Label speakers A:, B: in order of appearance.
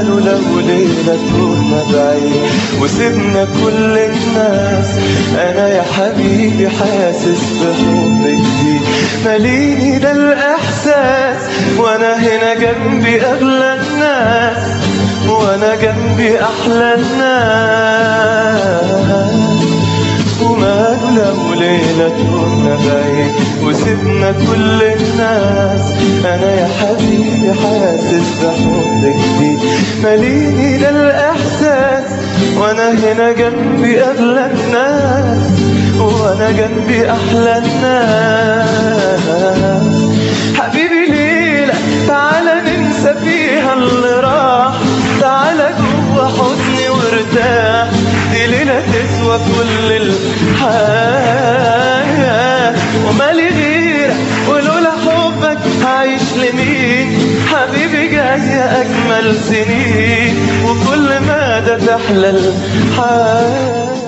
A: وماله لو ليلة تهنا بعيد وسيبنا كل الناس انا يا حبيبي حاسس بحب جديد ماليني ده الاحساس وانا هنا جنبي اغلى الناس وانا جنبي احلى الناس وماله لو ليلة تهنا بعيد وسيبنا كل الناس انا يا حبيبي حاسس بحب جديد ماليني ده الاحساس وانا هنا جنبي اغلى الناس وانا جنبي احلى الناس حبيبي ليلة تعالى ننسى فيها اللي راح تعالى جوا حضني وارتاح دي ليلة تسوى كل الحياة ومالي غيرك ولولا حبك هعيش لمين حبيبي جاي أجمل سنين وكل مدى تحلى الحياة